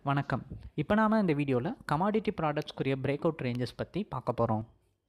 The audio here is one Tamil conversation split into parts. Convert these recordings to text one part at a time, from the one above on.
வணக்கம் இப்போ நாம் இந்த வீடியோவில் கமாடிட்டி ப்ராடக்ட்ஸ்க்குரிய பிரேக் அவுட் ரேஞ்சஸ் பற்றி பார்க்க போகிறோம்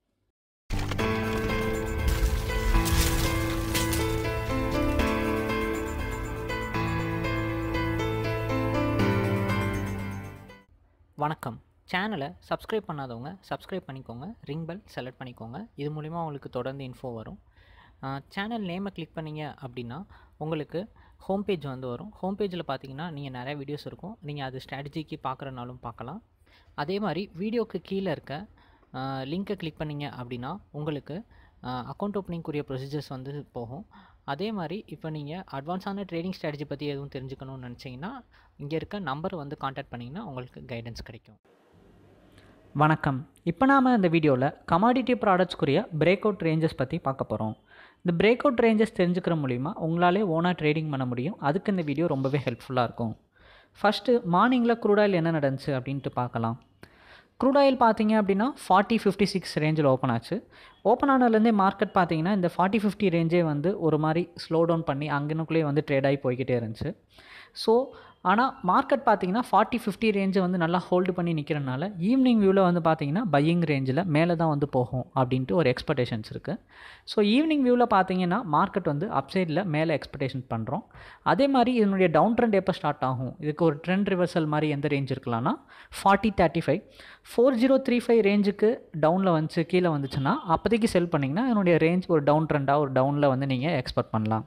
வணக்கம் சேனலை சப்ஸ்கிரைப் பண்ணாதவங்க சப்ஸ்கிரைப் பண்ணிக்கோங்க ரிங் பெல் செலக்ட் பண்ணிக்கோங்க இது மூலிமா உங்களுக்கு தொடர்ந்து இன்ஃபோ வரும் சேனல் நேமை கிளிக் பண்ணீங்க அப்படின்னா உங்களுக்கு ஹோம் பேஜ் வந்து வரும் ஹோம் பேஜில் பார்த்தீங்கன்னா நீங்கள் நிறைய வீடியோஸ் இருக்கும் நீங்கள் அது ஸ்ட்ராட்டஜிக்கு பார்க்குறனாலும் பார்க்கலாம் அதே மாதிரி வீடியோக்கு கீழே இருக்க லிங்க்கை கிளிக் பண்ணீங்க அப்படின்னா உங்களுக்கு அக்கௌண்ட் ஓப்பனிங்குரிய ப்ரொசீஜர்ஸ் வந்து போகும் அதே மாதிரி இப்போ நீங்கள் அட்வான்ஸான ட்ரேடிங் ஸ்ட்ராட்டஜி பற்றி எதுவும் தெரிஞ்சுக்கணும்னு நினச்சிங்கன்னா இங்கே இருக்க நம்பர் வந்து காண்டாக்ட் பண்ணிங்கன்னா உங்களுக்கு கைடன்ஸ் கிடைக்கும் வணக்கம் இப்போ நாம் இந்த வீடியோவில் கமாடிட்டி ப்ராடக்ட்ஸ்க்குரிய பிரேக் அவுட் ரேஞ்சஸ் பற்றி பார்க்க போகிறோம் இந்த பிரேக் அவுட் ரேஞ்சஸ் தெரிஞ்சுக்கிற மூலிமா உங்களாலே ஓனாக ட்ரேடிங் பண்ண முடியும் அதுக்கு இந்த வீடியோ ரொம்பவே ஹெல்ப்ஃபுல்லாக இருக்கும் ஃபஸ்ட்டு மார்னிங்கில் க்ரூடாயில் என்ன நடந்துச்சு அப்படின்ட்டு பார்க்கலாம் க்ரூட் ஆயில் பார்த்தீங்க அப்படின்னா ஃபார்ட்டி ஃபிஃப்டி சிக்ஸ் ரேஞ்சில் ஓப்பன் ஆச்சு ஓப்பன் ஆனதுலேருந்தே மார்க்கெட் பார்த்தீங்கன்னா இந்த ஃபார்ட்டி ஃபிஃப்டி ரேஞ்சே வந்து ஒரு மாதிரி ஸ்லோ டவுன் பண்ணி அங்கனுக்குள்ளேயே வந்து ட்ரேட் ஆகி போய்கிட்டே இருந்துச்சு ஸோ ஆனால் மார்க்கெட் பார்த்தீங்கன்னா ஃபார்ட்டி ஃபிஃப்டி ரேஞ்சை வந்து நல்லா ஹோல்டு பண்ணி நிற்கிறனால ஈவினிங் வியூவில் வந்து பார்த்தீங்கன்னா பையிங் ரேஞ்சில் மேலே தான் வந்து போகும் அப்படின்ட்டு ஒரு எக்ஸ்பெக்டேஷன்ஸ் இருக்குது ஸோ ஈவினிங் வியூவில் பார்த்தீங்கன்னா மார்க்கெட் வந்து அப்சைடில் மேலே எக்ஸ்பெக்டேஷன் பண்ணுறோம் அதே மாதிரி இதனுடைய டவுன் ட்ரெண்ட் எப்போ ஸ்டார்ட் ஆகும் இதுக்கு ஒரு ட்ரெண்ட் ரிவர்சல் மாதிரி எந்த ரேஞ்ச் இருக்கலாம்னா forty thirty five four zero three five ரேஞ்சுக்கு டவுனில் வந்துச்சு கீழே வந்துச்சுன்னா அப்போதைக்கு செல் பண்ணிங்கன்னா இதனுடைய ரேஞ்ச் ஒரு டவுன் ட்ரெண்டாக ஒரு டவுனில் வந்து நீங்கள் எக்ஸ்பெக்ட் பண்ணலாம்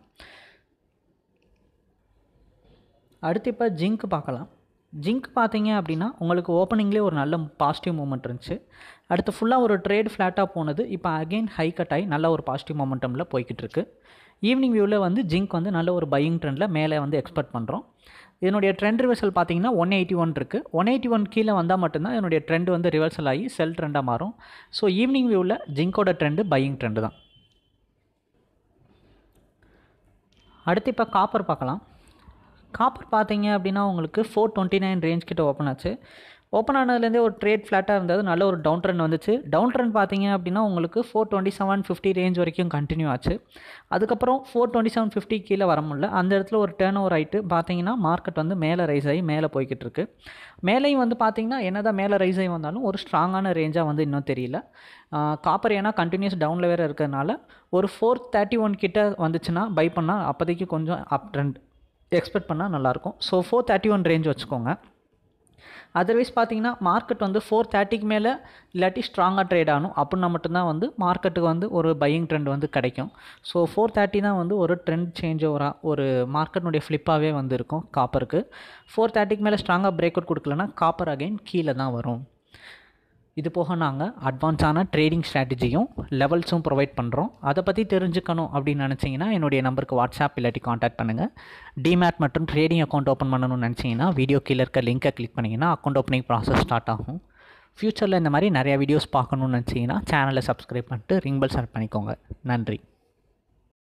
அடுத்து இப்போ ஜிங்க் பார்க்கலாம் ஜிங்க் பார்த்தீங்க அப்படின்னா உங்களுக்கு ஓப்பனிங்லேயே ஒரு நல்ல பாசிட்டிவ் மூமெண்ட் இருந்துச்சு அடுத்து ஃபுல்லாக ஒரு ட்ரேட் ஃப்ளாட்டாக போனது இப்போ அகெயின் ஹை கட் ஆகி நல்ல ஒரு பாசிட்டிவ் மொமெண்டமில் போய்கிட்டு இருக்கு ஈவினிங் வியூவில் வந்து ஜிங்க் வந்து நல்ல ஒரு பையிங் ட்ரெண்டில் மேலே வந்து எக்ஸ்பெக்ட் பண்ணுறோம் இதனுடைய ட்ரெண்ட் ரிவர்சல் பார்த்தீங்கன்னா ஒன் எயிட்டி ஒன் இருக்குது ஒன் எயிட்டி ஒன் கீழே வந்தால் மட்டும்தான் இதனுடைய ட்ரெண்ட் வந்து ரிவர்சல் ஆகி செல் ட்ரெண்டாக மாறும் ஸோ ஈவினிங் வியூவில் ஜிங்கோட ட்ரெண்டு பையிங் ட்ரெண்டு தான் அடுத்து இப்போ காப்பர் பார்க்கலாம் காப்பர் பார்த்தீங்க அப்படின்னா உங்களுக்கு ஃபோர் டுவெண்ட்டி நைன் ரேஞ்ச் கிட்ட ஓப்பன் ஆச்சு ஓப்பன் ஆனதுலேருந்தே ஒரு ட்ரேட் ஃப்ளாட்டாக இருந்தது நல்ல ஒரு டவுன் ட்ரெண்ட் வந்துச்சு டவுன் ட்ரெண்ட் பார்த்தீங்க அப்படின்னா உங்களுக்கு four twenty seven fifty range வரைக்கும் கண்டினியூ ஆச்சு அதுக்கப்புறம் ஃபோர் டுவெண்ட்டி செவன் ஃபிஃப்டி கீழே வர முடியல அந்த இடத்துல ஒரு டேர்ன் ஓவர் ஆகிட்டு பார்த்தீங்கன்னா மார்க்கெட் வந்து மேலே ரைஸ் ஆகி மேலே போய்கிட்டு இருக்கு மேலேயும் வந்து பார்த்தீங்கன்னா என்ன தான் மேலே ரைஸ் ஆகி வந்தாலும் ஒரு ஸ்ட்ராங்கான ரேஞ்சாக வந்து இன்னும் தெரியல காப்பர் ஏன்னா கண்டினியூஸ் டவுனில் வேறு இருக்கிறதுனால ஒரு ஃபோர் தேர்ட்டி ஒன் கிட்ட வந்துச்சுன்னா பை பண்ணால் அப்போதைக்கு கொஞ்சம் அப் ட்ரெண்ட் எக்ஸ்பெக்ட் பண்ணால் நல்லாயிருக்கும் so four thirty one range வச்சுக்கோங்க அதர்வைஸ் பார்த்தீங்கன்னா மார்க்கெட் வந்து ஃபோர் தேர்ட்டிக்கு மேலே இல்லாட்டி ஸ்ட்ராங்காக ட்ரேட் ஆகணும் அப்படின்னா மட்டும்தான் வந்து மார்க்கெட்டுக்கு வந்து ஒரு பையிங் ட்ரெண்ட் வந்து கிடைக்கும் ஸோ ஃபோர் தேர்ட்டி தான் வந்து ஒரு ட்ரெண்ட் சேஞ்ச் ஓவராக ஒரு மார்க்கெட்னுடைய ஃப்ளிப்பாகவே வந்து இருக்கும் காப்பருக்கு ஃபோர் தேர்ட்டிக்கு மேலே ஸ்ட்ராங்காக பிரேக் அவுட் கொடுக்கலன்னா காப்பர் அகைன் கீழே தான் வரும் இது போக நாங்கள் அட்வான்ஸான ட்ரேடிங் ஸ்ட்ராட்டஜியும் லெவல்ஸும் ப்ரொவைட் பண்ணுறோம் அதை பற்றி தெரிஞ்சுக்கணும் அப்படின்னு நினச்சிங்கன்னா என்னுடைய நம்பருக்கு வாட்ஸ்அப் இல்லாட்டி காண்டாக்ட் பண்ணுங்கள் டிமேட் மற்றும் ட்ரேடிங் அக்கௌண்ட் ஓப்பன் பண்ணணும்னு நினச்சிங்கன்னா வீடியோ கீழே இருக்க லிங்கை கிளிக் பண்ணிங்கன்னா அக்கௌண்ட் ஓப்பனிங் ப்ராசஸ் ஸ்டார்ட் ஆகும் ஃப்யூச்சரில் இந்த மாதிரி நிறையா வீடியோஸ் பார்க்கணுன்னு நினச்சிங்கன்னா சேனலை சப்ஸ்கிரைப் பண்ணிட்டு ரிங் பெல் செலக்ட் பண்ணிக்கோங்க நன்றி